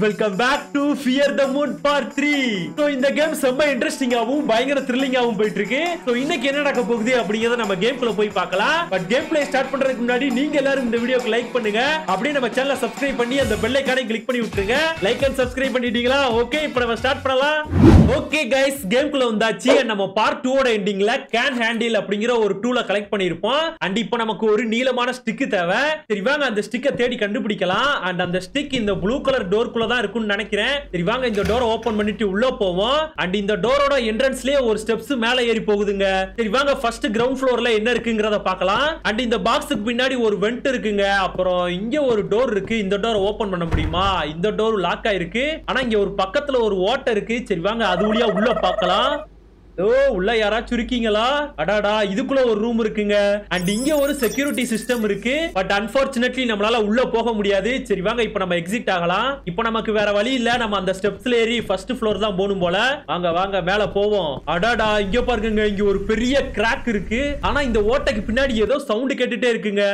Welcome back to fear the moon part three so இந்த game செம்ம இன்ட்ரெஸ்டிங்காகவும் பயங்கர த்ரில்லிங்காகவும் போயிட்டு இருக்கு ஸோ இன்னைக்கு என்ன நடக்க போகுது அப்படிங்கறத நம்ம கேம்குள்ள போய் பார்க்கலாம் பட் கேம் பிளே ஸ்டார்ட் பண்றதுக்கு முன்னாடி நீங்க எல்லாரும் இந்த வீடியோக்கு லைக் பண்ணுங்க அப்படியே நம்ம சேனலை சப்ஸ்கிரைப் பண்ணி அந்த பெல் ஐக்கானை கிளிக் பண்ணி விட்டுருங்க லைக் அண்ட் சப்ஸ்கிரைப் பண்ணிட்டீங்களா ஓகே இப்போ நம்ம ஸ்டார்ட் பண்ணலாம் ஓகே கைஸ் கேம்குள்ள வந்தாச்சு And நம்ம பார்ட் டூவோட எண்டிங்ல கேன் ஹேண்டில் அப்படிங்கிற ஒரு டூல கலெக்ட் பண்ணியிருப்போம் அண்ட் இப்போ நமக்கு ஒரு நீளமான ஸ்டிக் தேவை சரி வாங்க அந்த ஸ்டிக்கை தேடி கண்டுபிடிக்கலாம் அண்ட் அந்த ஸ்டிக் இந்த ப்ளூ கலர் டோர்க்குள்ள தான் இருக்கும்னு நினைக்கிறேன் சரி வாங்க இந்த டோரை ஓபன் பண்ணிட்டு உள்ள போவோம் அண்ட் இந்த டோரோட என்ட்ரன்ஸ்லயே ஒரு ஸ்டெப்ஸ் மேல ஏறி போகுதுங்க சரி வாங்க ஃபர்ஸ்ட் கிரவுண்ட் ஃப்ளோர்ல என்ன இருக்குங்கிறத பார்க்கலாம் அண்ட் இந்த பாக்ஸுக்கு பின்னாடி ஒரு வெண்ட் இருக்குங்க அப்புறம் இங்க ஒரு டோர் இருக்கு இந்த டோரை ஓபன் பண்ண முடியுமா இந்த டோர் லாக் ஆயிருக்கு ஆனா இங்க ஒரு பக்கத்துல ஒரு ஓட்டை இருக்கு சரி வாங்க அது வழியா உள்ள பார்க்கலாம் ஓ உள்ள யாராச்சும் இருக்கீங்களா அடாடா இதுக்குள்ள ஒரு ரூம் இருக்குங்க அண்ட் இங்க ஒரு செக்யூரிட்டி சிஸ்டம் இருக்கு பட் அன்பார்ச்சுனேட்லி நம்மளால உள்ள போக முடியாது சரி வாங்க இப்போ நம்ம எக்ஸிட் ஆகலாம் இப்போ நமக்கு வேற வழி இல்ல நம்ம அந்த ஸ்டெப்ஸ்ல ஏறி ஃபர்ஸ்ட் ஃப்ளோர் தான் போகணும் போல வாங்க வாங்க மேல போவோம் அடாடா இங்க பாருங்க இங்க ஒரு பெரிய கிராக் இருக்கு ஆனா இந்த ஓட்டைக்கு பின்னாடி ஏதோ சவுண்ட் கேட்டுட்டே இருக்குங்க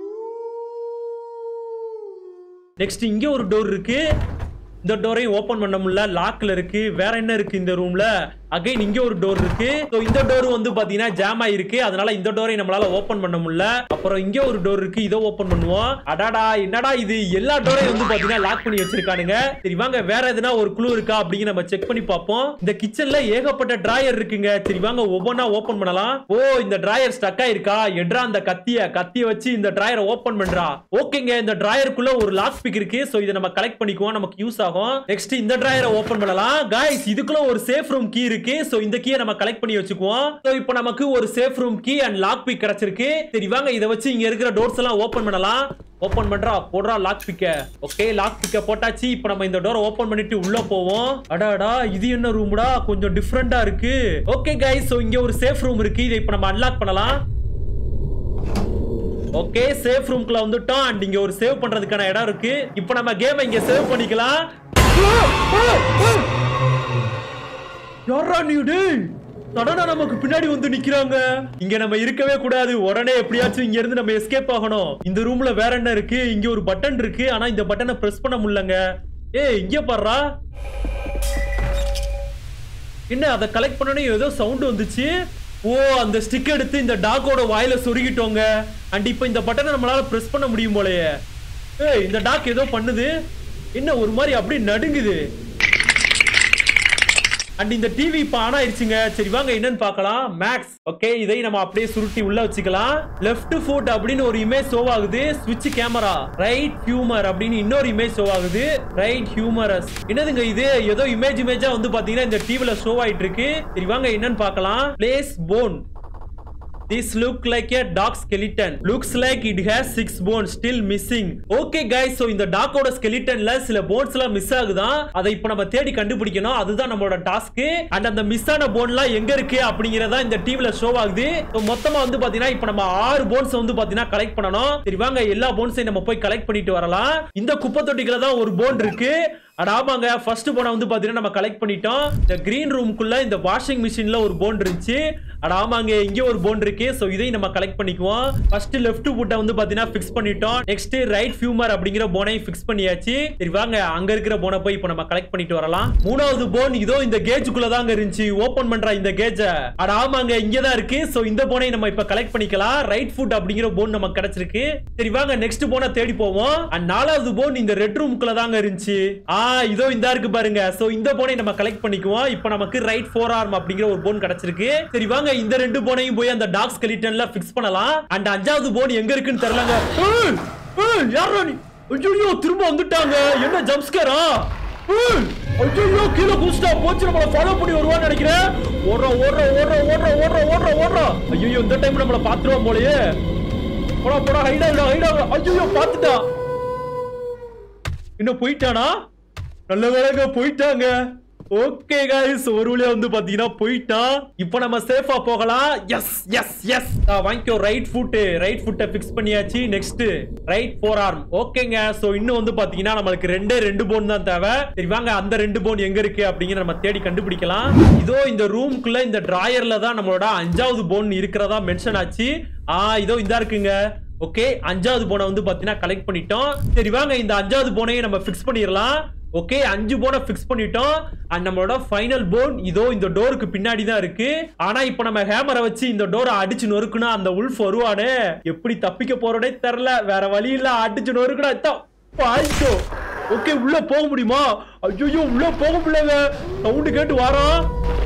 நெக்ஸ்ட் இங்க ஒரு டோர் இருக்கு இந்த டோரையும் ஓபன் பண்ண முடியல லாக்ல இருக்கு வேற என்ன இருக்கு இந்த ரூம்ல அகைன் இங்க ஒரு டோர் இருக்கு So, இந்த டோர் வந்து பாத்தீங்கன்னா ஜாம் ஆயிருக்கு அதனால இந்த டோரை நம்மளால ஓபன் பண்ண முடியல அப்புறம் இங்க ஒரு டோர் இருக்கு இதை ஓபன் பண்ணுவோம் அடாடா என்னடா இது எல்லா டோரையும் வந்து பாத்தீங்கன்னா லாக் பண்ணி வச்சிருக்கானுங்க சரி வாங்க வேற எதுனா ஒரு குழு இருக்கா அப்படின்னு நம்ம செக் பண்ணி பார்ப்போம் இந்த கிச்சன்ல ஏகப்பட்ட டிராயர் இருக்குங்க சரி வாங்க ஒவ்வொன்றா ஓபன் பண்ணலாம் ஓ இந்த டிராயர் ஸ்டக் ஆயிருக்கா எட்ரா அந்த கத்திய கத்திய வச்சு இந்த டிராயரை ஓபன் பண்றா ஓகேங்க இந்த டிராயருக்குள்ள ஒரு லாக் பிக் இருக்கு சோ இதை நம்ம கலெக்ட் பண்ணிக்குவோம் நமக்கு யூஸ் ஆகும் நெக்ஸ்ட் இந்த டிராயரை ஓபன் பண்ணலாம் गाइस இதுக்குள்ள ஒரு சேஃப் ரூம் கீ இருக்கு சோ இந்த கீயை நம்ம கலெக்ட் பண்ணி வச்சுக்குவோம் சோ இப்போ நமக்கு ஒரு safe room key and lock pick கிடைச்சிருக்கு சரி வாங்க இதை வச்சு இங்க இருக்கிற டோர்ஸ் எல்லாம் ஓபன் பண்ணலாம் ஓபன் பண்றா போடுறா லாக் பிக்க ஓகே லாக் பிக்க போட்டாச்சு இப்போ நம்ம இந்த டோரை ஓபன் பண்ணிட்டு உள்ள போவோம் அடாடா இது என்ன ரூம்டா கொஞ்சம் டிஃப்ரெண்டா இருக்கு ஓகே गाइस சோ இங்க ஒரு சேஃப் ரூம் இருக்கு இதை இப்போ நம்ம அன்லாக் பண்ணலாம் ஓகே சேஃப் ரூம்க்குள்ள வந்துட்டோம் அண்ட் இங்க ஒரு சேவ் பண்றதுக்கான இடம் இருக்கு இப்போ நம்ம கேம் இங்க சேவ் பண்ணிக்கலாம் யாரா நீ டேய் சடனா நமக்கு பின்னாடி வந்து நிக்கிறாங்க இங்க நம்ம இருக்கவே கூடாது உடனே எப்படியாச்சும் இங்க இருந்து நம்ம எஸ்கேப் ஆகணும் இந்த ரூம்ல வேற என்ன இருக்கு இங்க ஒரு பட்டன் இருக்கு ஆனா இந்த பட்டனை பிரஸ் பண்ண முடியலங்க ஏய் இங்க பாருடா என்ன அதை கலெக்ட் பண்ணனே ஏதோ சவுண்ட் வந்துச்சு ஓ அந்த ஸ்டிக் எடுத்து இந்த டாக்கோட வாயில சொருகிட்டோங்க அண்ட் இப்போ இந்த பட்டனை நம்மளால பிரஸ் பண்ண முடியும் போலயே ஏய் இந்த டாக் ஏதோ பண்ணுது என்ன ஒரு மாதிரி அப்படியே நடுங்குது அண்ட் இந்த டிவி இப்ப ஆன் ஆயிருச்சுங்க சரி வாங்க என்னன்னு பார்க்கலாம் மேக்ஸ் ஓகே இதை நம்ம அப்படியே சுருட்டி உள்ள வச்சுக்கலாம் லெஃப்ட் ஃபுட் அப்படின்னு ஒரு இமேஜ் ஷோ ஆகுது ஸ்விட்ச் கேமரா ரைட் ஹியூமர் அப்படின்னு இன்னொரு இமேஜ் ஷோ ஆகுது ரைட் ஹியூமரஸ் என்னதுங்க இது ஏதோ இமேஜ் இமேஜா வந்து பாத்தீங்கன்னா இந்த டிவில ஷோ ஆயிட்டு இருக்கு சரி வாங்க என்னன்னு பார்க்கலாம் place phone This look like a dog skeleton. Looks like it has six bones still missing. Okay guys, so இந்த டாக்கோட skeletonல சில bones எல்லாம் மிஸ் ஆகுதான். அதை இப்போ நம்ம தேடி கண்டுபிடிக்கணும். அதுதான் நம்மளோட டாஸ்க். அண்ட் அந்த மிஸ் ஆன போன்லாம் எங்க இருக்கு அப்படிங்கறதா இந்த டிவில ஷோ ஆகுது. So, மொத்தமா வந்து பாத்தீங்கன்னா இப்போ நம்ம ஆறு போன்ஸ் வந்து பாத்தீங்கன்னா கலெக்ட் பண்ணணும். சரி வாங்க எல்லா போன்ஸையும் நம்ம போய் கலெக்ட் பண்ணிட்டு வரலாம். இந்த குப்பை தொட்டிக்குள்ள தான் ஒரு போன் இருக்கு. அட ஆமாங்க ஃபர்ஸ்ட் போனை வந்து பாத்தீங்கன்னா நம்ம கலெக்ட் பண்ணிட்டோம் இந்த கிரீன் ரூம்க்குள்ள இந்த வாஷிங் மிஷின்ல ஒரு போன் இருந்துச்சு அட ஆமாங்க இங்க ஒரு போன் இருக்கு சோ இதையும் நம்ம கலெக்ட் பண்ணிக்குவோம் ஃபர்ஸ்ட் லெஃப்ட் ஃபுட்டை வந்து பாத்தீங்கன்னா ஃபிக்ஸ் பண்ணிட்டோம் நெக்ஸ்ட் ரைட் ஃபியூமர் அப்படிங்கிற போனையும் ஃபிக்ஸ் பண்ணியாச்சு சரி வாங்க அங்க இருக்கிற போனை போய் இப்போ நம்ம கலெக்ட் பண்ணிட்டு வரலாம் மூணாவது போன் இதோ இந்த கேஜுக்குள்ள தாங்க இருந்துச்சு ஓபன் பண்ற இந்த கேஜ அட ஆமாங்க இங்க தான் இருக்கு சோ இந்த போனை நம்ம இப்ப கலெக்ட் பண்ணிக்கலாம் ரைட் ஃபுட் அப்படிங்கிற போன் நமக்கு கிடைச்சிருக்கு சரி வாங்க நெக்ஸ்ட் போனை தேடி போவோம் அண்ட் நாலாவது போன் இந்த ரெட் ரூம்குள்ள தாங்க இருந்துச்சு ஆ இதோ இந்த இருக்கு பாருங்க சோ இந்த போனை நம்ம கலெக்ட் பண்ணிக்குவோம் இப்போ நமக்கு ரைட் ஃபோர் ஆர்ம் அப்படிங்கிற ஒரு போன் கிடைச்சிருக்கு சரி வாங்க இந்த ரெண்டு போனையும் போய் அந்த டாக் ஸ்கெலிட்டன்ல ஃபிக்ஸ் பண்ணலாம் அண்ட் அஞ்சாவது போன் எங்க இருக்குன்னு தெரியலங்க ஏய், ஏய், யார்ரா நீ ஐயோ திரும்ப வந்துட்டாங்க என்ன ஜம்ஸ்கரா ஐயோ கீழே குஸ்டா போச்சு நம்மள ஃபாலோ பண்ணி வருவான்னு நினைக்கிறேன் ஓடுறா ஓடுறா ஓடுறா ஓடுறா ஓடுறா ஓடுறா ஓடுறா ஐயோ இந்த டைம் நம்மள பாத்துருவான் போலயே போடா போடா ஹைடா ஹைடா ஹைடா ஐயோ பாத்துட்டா இன்னும் போயிட்டானா நல்ல வேலைங்க போயிட்டாங்க ஓகே गाइस ஒரு வழியா வந்து பாத்தீங்கன்னா போயிட்டான் இப்போ நம்ம சேஃபா போகலாம் எஸ் எஸ் எஸ் வாங்கிக்கோ ரைட் ஃபுட் ரைட் ஃபுட்டை ஃபிக்ஸ் பண்ணியாச்சு நெக்ஸ்ட் ரைட் ஃபோர் ஆர்ம் ஓகேங்க சோ இன்னும் வந்து பாத்தீங்கன்னா நம்மளுக்கு ரெண்டே ரெண்டு போன் தான் தேவை சரி வாங்க அந்த ரெண்டு போன் எங்க இருக்கு அப்படிங்கிற நம்ம தேடி கண்டுபிடிக்கலாம் இதோ இந்த ரூம்குள்ள இந்த டிராயர்ல தான் நம்மளோட அஞ்சாவது போன் இருக்கிறதா மென்ஷன் ஆச்சு ஆ இதோ இதா இருக்குங்க ஓகே அஞ்சாவது போனை வந்து பாத்தீங்கன்னா கலெக்ட் பண்ணிட்டோம் சரி வாங்க இந்த அஞ்சாவது போனையும் நம்ம ஃபிக்ஸ் பண்ணிடலாம் ஓகே அஞ்சு போனை ஃபிக்ஸ் பண்ணிட்டோம் அண்ட் நம்மளோட ஃபைனல் போன் இதோ இந்த டோருக்கு பின்னாடி தான் இருக்கு ஆனா இப்போ நம்ம ஹேமரை வச்சு இந்த டோரை அடிச்சு நொறுக்குனா அந்த உல்ஃப் வருவானே எப்படி தப்பிக்க போறோனே தெரியல வேற வழி இல்ல அடிச்சு நொறுக்குனா பாய்ச்சோ ஓகே உள்ள போக முடியுமா ஐயோ உள்ள போக முடியல சவுண்டு கேட்டு வாரோம்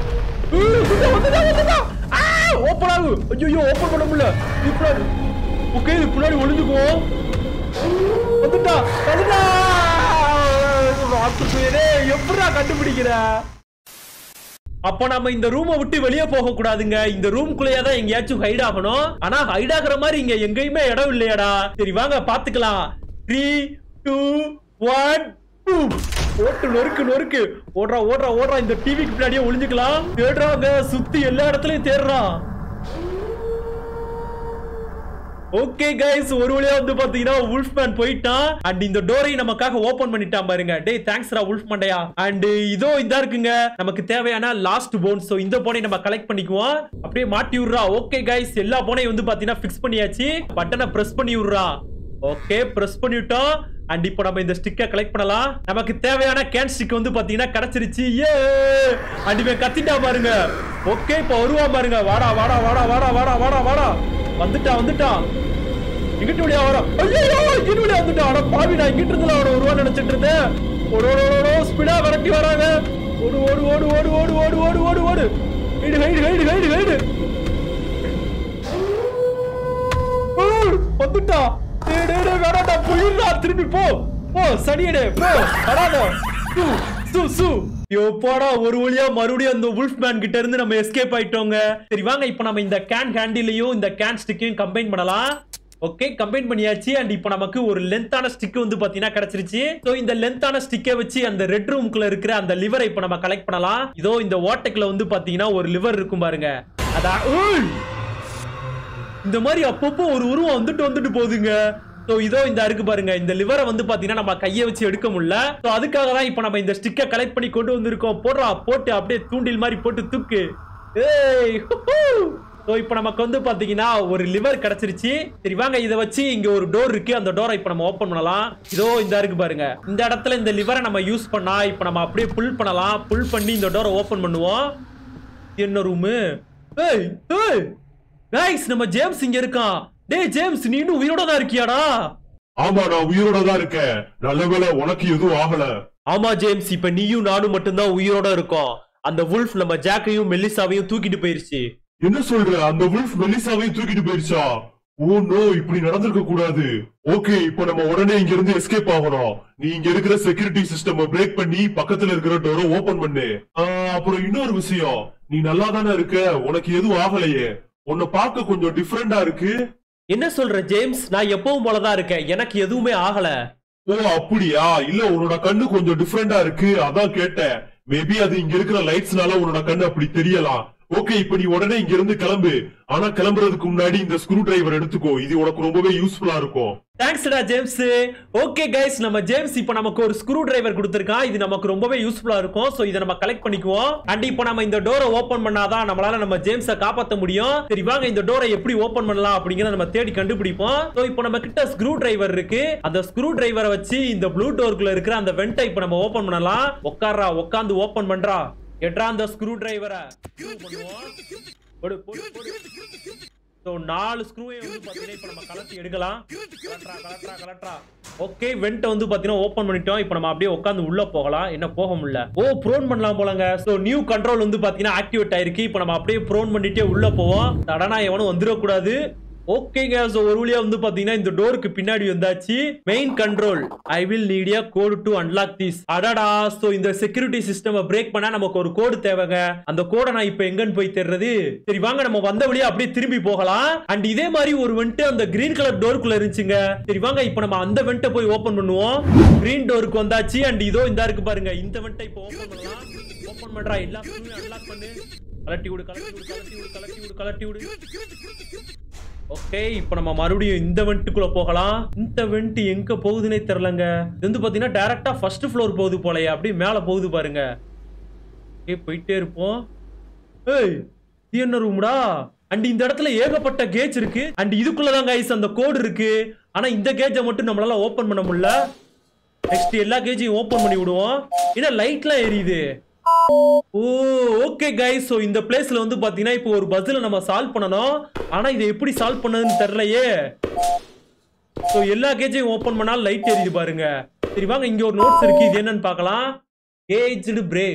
ஓப்பன் ஆகு ஐயோ ஓப்பன் பண்ண முடியல இப்படி ஓகே இது பின்னாடி ஒளிஞ்சுக்குவோம் வந்துட்டா வந்துட்டா ராத்துக்குயரே எப்படிடா கண்டுபிடிக்கிற அப்ப நம்ம இந்த ரூமை விட்டு வெளியே போக கூடாதுங்க இந்த ரூம்குள்ளேயே தான் எங்கேயாச்சும் ஹைட் ஆகணும் ஆனா ஹைட் ஆகுற மாதிரி இங்க எங்கேயுமே இடம் இல்லையாடா சரி வாங்க பாத்துக்கலாம் த்ரீ டூ ஒன் ஓட்டு நொறுக்கு நொறுக்கு ஓடுறா ஓடுறா ஓடுறா இந்த டிவிக்கு பின்னாடியே ஒளிஞ்சுக்கலாம் தேடுறாங்க சுத்தி எல்லா இடத்துலயும் தேடுறான் ஓகே கைஸ் ஒரு வழியா வந்து பாத்தீங்கன்னா உல்ஃப் மேன் போயிட்டான் அண்ட் இந்த டோரை நமக்காக ஓபன் பண்ணிட்டான் பாருங்க டேய் தேங்க்ஸ்ரா உல்ஃப் மண்டையா அண்ட் இதோ இதா இருக்குங்க நமக்கு தேவையான லாஸ்ட் போன் சோ இந்த போனை நம்ம கலெக்ட் பண்ணிக்குவோம் அப்படியே மாட்டி விடுறா ஓகே கைஸ் எல்லா போனையும் வந்து பாத்தீங்கன்னா ஃபிக்ஸ் பண்ணியாச்சு பட்டனை பிரஸ் பண்ணி விடுறா ஓகே பிரஸ் பண்ணிவிட்டோம் அண்ட் இப்போ நம்ம இந்த ஸ்டிக்கை கலெக்ட் பண்ணலாம் நமக்கு தேவையான கேன் ஸ்டிக் வந்து பாத்தீங்கன்னா கிடைச்சிருச்சு ஏ அண்ட் இவன் கத்திட்டா பாருங்க ஓகே இப்போ வருவான் பாருங்க வாடா வாடா வாடா வாடா வாடா வாடா வாடா வந்துட்டா வந்துட்டா இங்கிட்டு வழியா வர ஐயோ இங்கிட்டு வழியா வந்துட்டா அட பாவி நான் இங்கிட்டு இருந்துல அவன வருவா நினைச்சிட்டு இருந்தேன் ஓடு ஓடு ஓடு ஓடு ஸ்பீடா விரட்டி வராங்க ஓடு ஓடு ஓடு ஓடு ஓடு ஓடு ஓடு ஓடு ஓடு hide hide hide hide hide வந்துட்டா டேய் டேய் டேய் வேணாடா போயிடுறா திரும்பி போ போ சனியடே போ வராத சு சு சு யோ போடா ஒரு வழியா மறுபடியும் அந்த உல்ஃப் மேன் கிட்ட இருந்து நம்ம எஸ்கேப் ஆயிட்டோங்க சரி வாங்க இப்போ நம்ம இந்த கேன் ஹேண்டிலையும் இந்த கேன் ஸ்டிக்கையும் கம்பைன் பண்ணலாம் ஓகே கம்பைன் பண்ணியாச்சு அண்ட் இப்போ நமக்கு ஒரு லென்த்தான ஸ்டிக் வந்து பாத்தீங்கன்னா கிடைச்சிருச்சு சோ இந்த லென்த்தான ஸ்டிக்கை வச்சு அந்த ரெட் ரூம்குள்ள இருக்கிற அந்த லிவரை இப்போ நம்ம கலெக்ட் பண்ணலாம் இதோ இந்த ஓட்டைக்குள்ள வந்து பாத்தீங்கன்னா ஒரு லிவர் இருக்கும் பாருங்க அதான் ஏய்! இந்த மாதிரி அப்பப்போ ஒரு உருவம் வந்துட்டு வந்துட்டு போகுதுங்க சோ இதோ இந்த இருக்கு பாருங்க இந்த லிவரை வந்து பாத்தீங்கன்னா நம்ம கையை வச்சு எடுக்க முடியல சோ அதுக்காக தான் இப்போ நம்ம இந்த ஸ்டிக்கை கலெக்ட் பண்ணி கொண்டு வந்திருக்கோம் போடுறா போட்டு அப்படியே தூண்டில் மாதிரி போட்டு தூக்கு ஏய் சோ இப்போ நமக்கு வந்து பாத்தீங்கன்னா ஒரு லிவர் கிடைச்சிருச்சு சரி வாங்க இதை வச்சு இங்க ஒரு டோர் இருக்கு அந்த டோரை இப்போ நம்ம ஓபன் பண்ணலாம் இதோ இந்த இருக்கு பாருங்க இந்த இடத்துல இந்த லிவரை நம்ம யூஸ் பண்ணா இப்போ நம்ம அப்படியே புல் பண்ணலாம் புல் பண்ணி இந்த டோரை ஓபன் பண்ணுவோம் என்ன ரூமு ஏய் ஏய் கைஸ் நம்ம ஜேம்ஸ் இங்க இருக்கான் டேய் ஜேம்ஸ் நீ இன்னும் உயிரோட தான் இருக்கியாடா ஆமா நான் உயிரோட தான் இருக்கேன் நல்லவேளை உனக்கு எதுவும் ஆகல ஆமா ஜேம்ஸ் இப்ப நீயும் நானும் மட்டும்தான் உயிரோட இருக்கோம் அந்த வுல்ஃப் நம்ம ஜாக்கையும் மெல்லிசாவையும் தூக்கிட்டு போயிருச்சு என்ன சொல்ற அந்த வுல்ஃப் மெலிசாவையும் தூக்கிட்டு போயிருச்சா ஓ நோ இப்படி நடந்திருக்க கூடாது ஓகே இப்போ நம்ம உடனே இங்க இருந்து எஸ்கேப் ஆகணும் நீ இங்க இருக்கிற செக்யூரிட்டி சிஸ்டம் பிரேக் பண்ணி பக்கத்துல இருக்கிற டோரை ஓபன் பண்ணு ஆ, அப்புறம் இன்னொரு விஷயம் நீ நல்லா தானே இருக்க உனக்கு எதுவும் ஆகலையே உன்னை பார்க்க கொஞ்சம் டிஃப்ரெண்டா இருக்கு என்ன சொல்ற ஜேம்ஸ் நான் எப்பவும் போலதான் இருக்கேன் எனக்கு எதுவுமே ஆகல ஓ அப்படியா இல்ல உன்னோட கண்ணு கொஞ்சம் டிஃப்ரெண்டா இருக்கு அதான் கேட்டேன் மேபி அது இங்க இருக்கிற லைட்ஸ்னால உன்னோட கண்ணு அப்படி தெரியலாம் ஓகே இப்ப நீ உடனே இங்க இருந்து கிளம்பு ஆனா கிளம்புறதுக்கு முன்னாடி இந்த ஸ்க்ரூ டிரைவர் எடுத்துக்கோ இது உனக்கு ரொம்பவே யூஸ்ஃபுல்லா இருக்கும் தேங்க்ஸ்டா ஜேம்ஸ் ஓகே கைஸ் நம்ம ஜேம்ஸ் இப்போ நமக்கு ஒரு ஸ்க்ரூ டிரைவர் கொடுத்துருக்கான் இது நமக்கு ரொம்பவே யூஸ்ஃபுல்லா இருக்கும் சோ இதை நம்ம கலெக்ட் பண்ணிக்குவோம் அண்ட் இப்போ நம்ம இந்த டோரை ஓபன் பண்ணாதான் நம்மளால நம்ம ஜேம்ஸை காப்பாத்த முடியும் சரி வாங்க இந்த டோரை எப்படி ஓபன் பண்ணலாம் அப்படிங்கறத நம்ம தேடி கண்டுபிடிப்போம் சோ இப்போ நம்ம கிட்ட ஸ்க்ரூ டிரைவர் இருக்கு அந்த ஸ்க்ரூ டிரைவரை வச்சு இந்த ப்ளூ டோருக்குள்ள இருக்கிற அந்த வெண்டை இப்போ நம்ம ஓபன் பண்ணலாம் உட்கார்றா உட்காந்து ஓபன் பண்றா எட்ரா அந்த ஸ்க்ரூ டிரைவரை பண்ணுவோம் போடு போடு போடு ஸோ நாலு ஸ்க்ரூவை வந்து பார்த்தீங்கன்னா இப்போ நம்ம கலட்டி எடுக்கலாம் கலட்ரா கலட்ரா கலட்ரா ஓகே வெண்ட்டை வந்து பார்த்தீங்கன்னா ஓப்பன் பண்ணிட்டோம் இப்போ நம்ம அப்படியே உட்காந்து உள்ள போகலாம் என்ன போக முடியல ஓ ப்ரோன் பண்ணலாம் போலங்க ஸோ நியூ கண்ட்ரோல் வந்து பார்த்தீங்கன்னா ஆக்டிவேட் ஆயிருக்கு இப்போ நம்ம அப்படியே ப்ரோன் பண்ணிட்டே உள்ள போவோம் சடனா எவனும் வந்துடக்கூடாது ஓகேங்க ஸோ ஒரு வழியா வந்து பாத்தீங்கன்னா இந்த டோருக்கு பின்னாடி வந்தாச்சு main control I will need a code to unlock this அடடா ஸோ இந்த செக்யூரிட்டி சிஸ்டம் பிரேக் பண்ணா நமக்கு ஒரு கோடு தேவைங்க அந்த கோடை நான் இப்போ எங்கன்னு போய் தேடுறது சரி வாங்க நம்ம வந்த வழியா அப்படியே திரும்பி போகலாம் அண்ட் இதே மாதிரி ஒரு வெண்ட் அந்த கிரீன் கலர் டோருக்குள்ள இருந்துச்சுங்க சரி வாங்க இப்போ நம்ம அந்த வெண்ட்டை போய் ஓபன் பண்ணுவோம் கிரீன் டோருக்கு வந்தாச்சு அண்ட் இதோ இந்த இருக்கு பாருங்க இந்த வெண்ட்டை இப்போ ஓபன் பண்ணலாம் ஓபன் பண்றா எல்லா அன்லாக் பண்ணு கலட்டி விடு கலட்டி விடு கலட்டி விடு கலட்டி விடு கலட்டி விடு ஓகே இப்போ நம்ம மறுபடியும் இந்த வெண்ட்டுக்குள்ள போகலாம் இந்த வெண்ட் எங்க போகுதுன்னே தெரியலங்க இது வந்து பாத்தீங்கன்னா டைரக்டா ஃபர்ஸ்ட் ஃப்ளோர் போகுது போலயே அப்படியே மேல போகுது பாருங்க ஓகே போயிட்டே இருப்போம் ஏய் இது என்ன ரூம்டா அண்ட் இந்த இடத்துல ஏகப்பட்ட கேஜ் இருக்கு அண்ட் இதுக்குள்ளதான் கைஸ் அந்த கோடு இருக்கு ஆனா இந்த கேஜை மட்டும் நம்மளால ஓபன் பண்ண முடியல நெக்ஸ்ட் எல்லா கேஜையும் ஓபன் பண்ணி விடுவோம் என்ன லைட்லாம் எரியுது ஓ ஓகே கைஸ் ஸோ இந்த பிளேஸ்ல வந்து பாத்தீங்கன்னா இப்போ ஒரு பஸ்ல நம்ம சால்வ் பண்ணணும் ஆனா இதை எப்படி சால்வ் பண்ணதுன்னு தெரியலையே ஸோ எல்லா கேஜையும் ஓபன் பண்ணாலும் லைட் எரியுது பாருங்க சரி வாங்க இங்க ஒரு நோட்ஸ் இருக்கு இது என்னன்னு பார்க்கலாம் ஏஜ்டு பிரே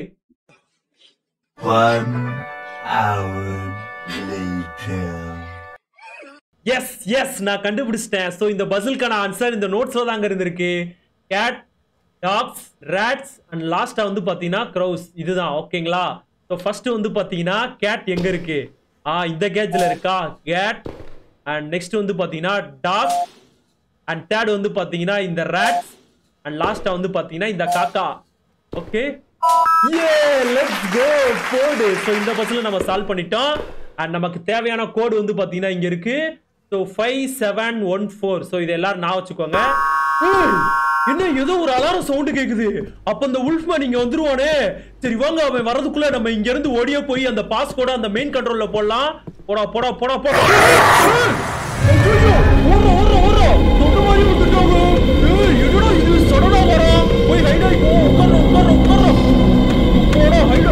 One hour later. Yes yes நான் கண்டுபிடிச்சிட்டேன் ஸோ இந்த பசிலுக்கான ஆன்சர் இந்த நோட்ஸ்ல தாங்க இருந்திருக்கு கேட் டாக்ஸ் ரேட்ஸ் அண்ட் லாஸ்டா வந்து பாத்தீங்கன்னா க்ரௌஸ் இதுதான் ஓகேங்களா ஸோ ஃபர்ஸ்ட் வந்து பாத்தீங்கன்னா கேட் எங்க இருக்கு ஆ இந்த கேஜ்ல இருக்கா கேட் அண்ட் நெக்ஸ்ட் வந்து பாத்தீங்கன்னா டாக் அண்ட் தேர்ட் வந்து பாத்தீங்கன்னா இந்த ரேட்ஸ் அண்ட் லாஸ்டா வந்து பாத்தீங்கன்னா இந்த காக்கா ஓகே ஏ லெட்ஸ் கோ கோடு ஸோ இந்த பஸ்ல நம்ம சால்வ் பண்ணிட்டோம் அண்ட் நமக்கு தேவையான கோடு வந்து பாத்தீங்கன்னா இங்க இருக்கு so five seven one four so இது எல்லாரும் நான் வச்சுக்கோங்க ஏய், என்ன ஏதோ ஒரு அலாரம் சவுண்டு கேக்குது அப்ப அந்த உல்ஃப்மேன் இங்க வந்துருவானே சரி வாங்க அவன் வரதுக்குள்ள நம்ம இங்க இருந்து ஓடியே போய் அந்த பாஸ் கோட அந்த மெயின் கண்ட்ரோல்ல போடலாம் போடா போடா போடா போடா ஏய், ஐயையோ, ஓடுறோம், ஓடுறோம், ஓடுறோம். சொன்ன மாதிரி வந்துட்டாங்க. ஏய், என்னடா இது சடனா வரோம் போய் ஹைட் ஆகி போ உட்கார்றோம் உட்கார்றோம் உட்கார்றோம் போடா ஹைட்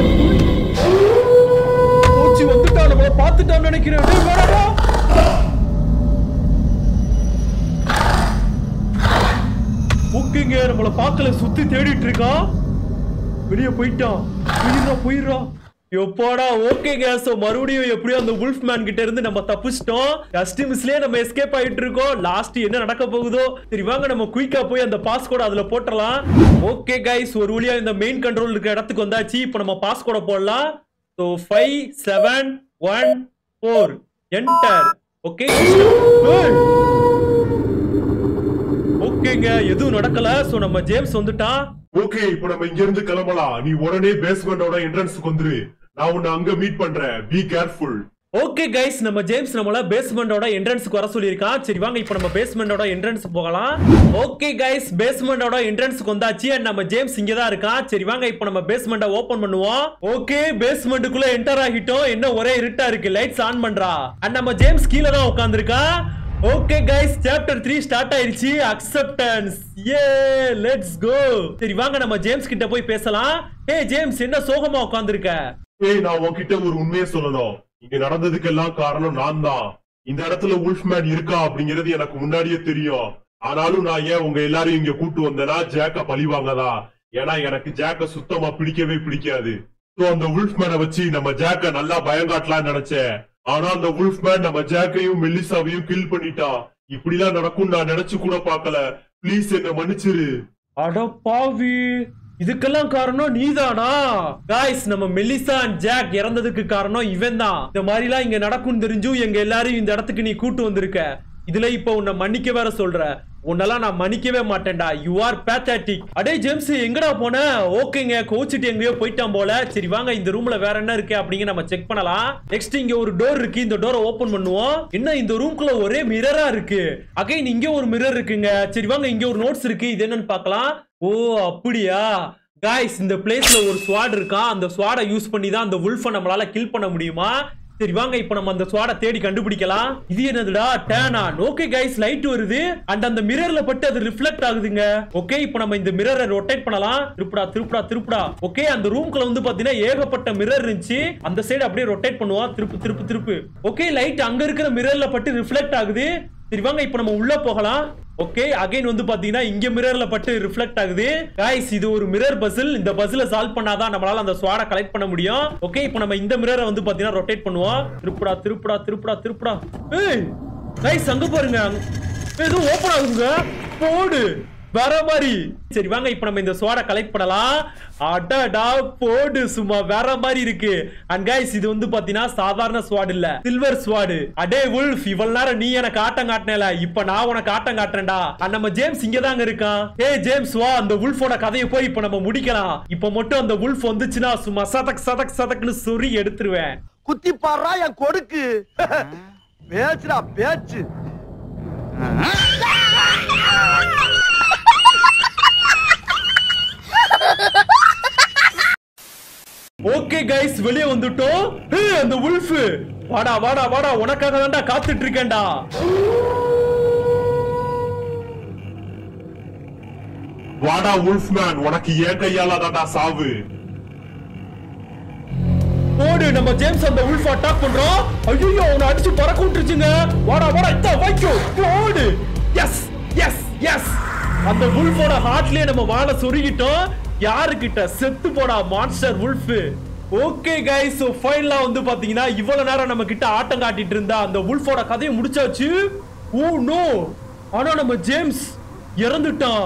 போச்சு வந்துட்டா நம்மள பார்த்துட்டான்னு நினைக்கிறேன் டேய், வேணாடா. ஓகேங்க நம்மள பார்க்கல சுத்தி தேடிட்டு இருக்கான் வெளியே போயிட்டான் போயிடுறா போயிடுறா எப்பாடா ஓகேங்க சோ மறுபடியும் எப்படியோ அந்த உல்ஃப் மேன் கிட்ட இருந்து நம்ம தப்பிச்சிட்டோம் ஜஸ்ட் மிஸ்லயே நம்ம எஸ்கேப் ஆயிட்டு இருக்கோம் லாஸ்ட் என்ன நடக்க போகுதோ சரி வாங்க நம்ம குயிக்கா போய் அந்த பாஸ்கோட அதுல போட்டுறலாம் ஓகே கைஸ் ஒரு வழியா இந்த மெயின் கண்ட்ரோல் இருக்க இடத்துக்கு வந்தாச்சு இப்போ நம்ம பாஸ்கோட போடலாம் so five seven one four enter okay ஓகேங்க எதுவும் நடக்கல சோ நம்ம ஜேம்ஸ் வந்துட்டான் ஓகே இப்போ நம்ம இங்க இருந்து கிளம்பலாம் நீ உடனே பேஸ்மெண்டோட என்ட்ரன்ஸ்க்கு வந்துரு நான் உன்னை அங்க மீட் பண்றேன் பி கேர்ஃபுல் ஓகே கைஸ் நம்ம ஜேம்ஸ் நம்மள பேஸ்மெண்டோட என்ட்ரன்ஸ்க்கு வர சொல்லியிருக்கான் சரி வாங்க இப்போ நம்ம பேஸ்மெண்டோட என்ட்ரன்ஸ் போகலாம் ஓகே கைஸ் பேஸ்மெண்டோட என்ட்ரன்ஸ்க்கு வந்தாச்சு and நம்ம ஜேம்ஸ் இங்க தான் இருக்கான் சரி வாங்க இப்போ நம்ம பேஸ்மெண்ட்டை ஓபன் பண்ணுவோம் ஓகே பேஸ்மெண்ட்டுக்குள்ள என்டர் ஆகிட்டோம் என்ன ஒரே இருட்டா இருக்கு லைட்ஸ் ஆன் பண்றா அண்ட் நம்ம ஜேம்ஸ் கீழே தான் உட்காந்துருக்கான் okay guys chapter three start ஆயிருச்சு அக்செப்டன்ஸ் ஏ லெட்ஸ் கோ சரி வாங்க நம்ம ஜேம்ஸ் கிட்ட போய் பேசலாம் ஏ ஜேம்ஸ் என்ன சோகமா உட்காந்துருக்க ஏய் நான் உன்கிட்ட ஒரு உண்மையை சொல்லணும் இங்க நடந்ததுக்கெல்லாம் காரணம் நான் தான் இந்த இடத்துல உல்ஃப்மேன் இருக்கா அப்படிங்கிறது எனக்கு முன்னாடியே தெரியும் ஆனாலும் நான் ஏன் உங்க எல்லாரையும் இங்க கூட்டு வந்தேன்னா ஜாக்க பழி வாங்கதா ஏன்னா எனக்கு ஜாக்க சுத்தமா பிடிக்கவே பிடிக்காது சோ அந்த உல்ஃப்மேனை வச்சு நம்ம ஜாக்க நல்லா பயங்காட்டலாம்னு நினைச்சேன் ஆனா அந்த உல்ஃப்மேன் நம்ம ஜாக்கையும் மெல்லிசாவையும் கில் பண்ணிட்டான் இப்படிலாம் நடக்கும் நான் நினைச்சு கூட பார்க்கல ப்ளீஸ் என்ன மன்னிச்சிரு அட பாவி இதுக்கெல்லாம் காரணம் நீதானா காய்ஸ் நம்ம மெலிசா அண்ட் ஜாக் இறந்ததுக்கு காரணம் இவன் தான் இந்த மாதிரிலாம் இங்க நடக்கும் தெரிஞ்சும் எங்க எல்லாரையும் இந்த இடத்துக்கு நீ கூட்டு வந்திருக்க இதுல இப்ப உன்னை மன்னிக்க வேற சொல்ற உன்னெல்லாம் நான் மன்னிக்கவே மாட்டேன்டா யூ ஆர் பேத்தாட்டிக் அடே ஜேம்ஸ் எங்கடா போன ஓகேங்க கோச்சிட்டு எங்கேயோ போயிட்டான் போல சரி வாங்க இந்த ரூம்ல வேற என்ன இருக்கு அப்படிங்க நம்ம செக் பண்ணலாம் நெக்ஸ்ட் இங்க ஒரு டோர் இருக்கு இந்த டோரை ஓபன் பண்ணுவோம் என்ன இந்த ரூம்குள்ள ஒரே மிரரா இருக்கு அகைன் இங்க ஒரு மிரர் இருக்குங்க சரி வாங்க இங்க ஒரு நோட்ஸ் இருக்கு இது என்னன்னு பார்க்கலாம் ஓ அப்படியா காய்ஸ் இந்த பிளேஸ்ல ஒரு ஸ்வாட் இருக்கா அந்த ஸ்வாடை யூஸ் பண்ணி தான் அந்த உல்ஃபை நம்மளால கில் பண்ண முடியுமா சரி வாங்க இப்போ நம்ம அந்த ஸ்வாடை தேடி கண்டுபிடிக்கலாம் இது என்னதுடா டேனான் ஓகே கைஸ் லைட் வருது அண்ட் அந்த மிரர்ல பட்டு அது ரிஃப்ளெக்ட் ஆகுதுங்க ஓகே இப்போ நம்ம இந்த மிரரை ரொட்டேட் பண்ணலாம் திருப்புடா திருப்புடா திருப்புடா ஓகே அந்த ரூம்குள்ள வந்து பாத்தீங்கன்னா ஏகப்பட்ட மிரர் இருந்துச்சு அந்த சைடு அப்படியே ரொட்டேட் பண்ணுவோம் திருப்பு திருப்பு திருப்பு ஓகே லைட் அங்க இருக்கிற மிரர்ல பட்டு ரிஃப்ளெக்ட் ஆகுது சரி வாங்க இப்போ நம்ம உள்ள போகலாம் ஓகே அகைன் வந்து பாத்தீங்கன்னா இங்க மிரர்ல பட்டு ரிஃப்ளெக்ட் ஆகுது गाइस இது ஒரு மிரர் பசில் இந்த பசில சால்வ் பண்ணாதான் நம்மளால அந்த ஸ்வாட கலெக்ட் பண்ண முடியும் ஓகே இப்போ நம்ம இந்த மிரரை வந்து பாத்தீங்கன்னா ரொட்டேட் பண்ணுவோம் திருப்புடா திருப்புடா திருப்புடா திருப்புடா ஏய் गाइस அங்க பாருங்க அங்க- ஏய், ஏதோ ஓபன் ஆகுங்க போடு வேற மாதிரி சரி வாங்க இப்போ நம்ம இந்த ஸ்வாட கலெக்ட் பண்ணலாம் அடடா போடு சும்மா வேற மாதிரி இருக்கு அண்ட் கைஸ் இது வந்து பாத்தீங்கன்னா சாதாரண ஸ்வாட் இல்ல சில்வர் ஸ்வாடு அடே உல்ஃப் இவ்வளவு நேரம் நீ எனக்கு ஆட்டம் காட்டினல இப்ப நான் உனக்கு ஆட்டம் காட்டுறேன்டா அண்ட் நம்ம ஜேம்ஸ் இங்க தாங்க இருக்கான் ஏய் ஜேம்ஸ் வா அந்த உல்ஃபோட கதையை போய் இப்ப நம்ம முடிக்கலாம் இப்ப மட்டும் அந்த உல்ஃப் வந்துச்சுன்னா சும்மா சதக் சதக் சதக்னு சொறி எடுத்துருவேன் குத்தி பாடுறா என் கொடுக்கு பேச்சுடா பேச்சு ஓகே கைஸ் வெளியே வந்துட்டோம் ஏய், அந்த உல்ஃப் வாடா வாடா வாடா உனக்காக தான்டா காத்துட்டு இருக்கேன்டா வாடா உல்ஃப்மேன் உனக்கு ஏன் கையால தான்டா சாவு போடு நம்ம ஜேம்ஸ் அந்த உல்ஃப் அட்டாக் பண்றோம் ஐயோ அவனை அடிச்சு பறக்க விட்டுருச்சுங்க வாடா வாடா இந்த வைக்கோ போடு எஸ் எஸ் எஸ் அந்த உல்ஃபோட ஹார்ட்லயே நம்ம வாழை சொருகிட்டோம் யாருக்கிட்ட செத்து போடா monster wolf okay guys so ஃபைனலா வந்து பாத்தீங்கன்னா இவ்வளவு நேரம் நம்ம கிட்ட ஆட்டம் காட்டிட்டு இருந்தா அந்த உல்ஃபோட கதையை முடிச்சாச்சு ஓ நோ ஆனா நம்ம ஜேம்ஸ் இறந்துட்டான்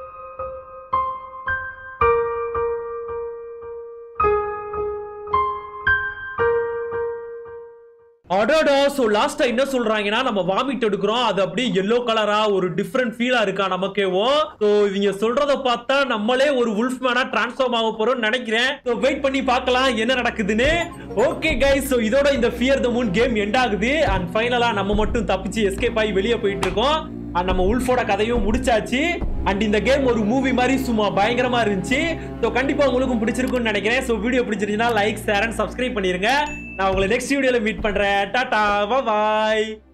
அடடா சோ லாஸ்டா என்ன சொல்றாங்கன்னா நம்ம வாமிட் எடுக்கிறோம் அது அப்படியே எல்லோ கலரா ஒரு டிஃப்ரெண்ட் ஃபீலா இருக்கா நமக்கேவும் சோ இவங்க சொல்றத பார்த்தா நம்மளே ஒரு உல்ஃப் மேனா டிரான்ஸ்ஃபார்ம் ஆக போறோம்னு நினைக்கிறேன் சோ வெயிட் பண்ணி பார்க்கலாம் என்ன நடக்குதுன்னு ஓகே கைஸ் சோ இதோட இந்த fear the moon game end ஆகுது அண்ட் ஃபைனலா நம்ம மட்டும் தப்பிச்சு எஸ்கேப் ஆகி வெளியே போயிட்டு இருக்கோம் அண்ட் நம்ம உல்ஃபோட கதையும் முடிச்சாச்சு அண்ட் இந்த கேம் ஒரு மூவி மாதிரி சும்மா பயங்கரமா இருந்துச்சு ஸோ கண்டிப்பா உங்களுக்கும் பிடிச்சிருக்கும்னு நினைக்கிறேன் ஸோ வீடியோ பிடிச்சிருந்துச்சுன்னா லைக் ஷேர் அண்ட் சப்ஸ்கிரைப் பண்ணிருங்க நான் உங்களை நெக்ஸ்ட் வீடியோல மீட் பண்றேன் டாடா பாய்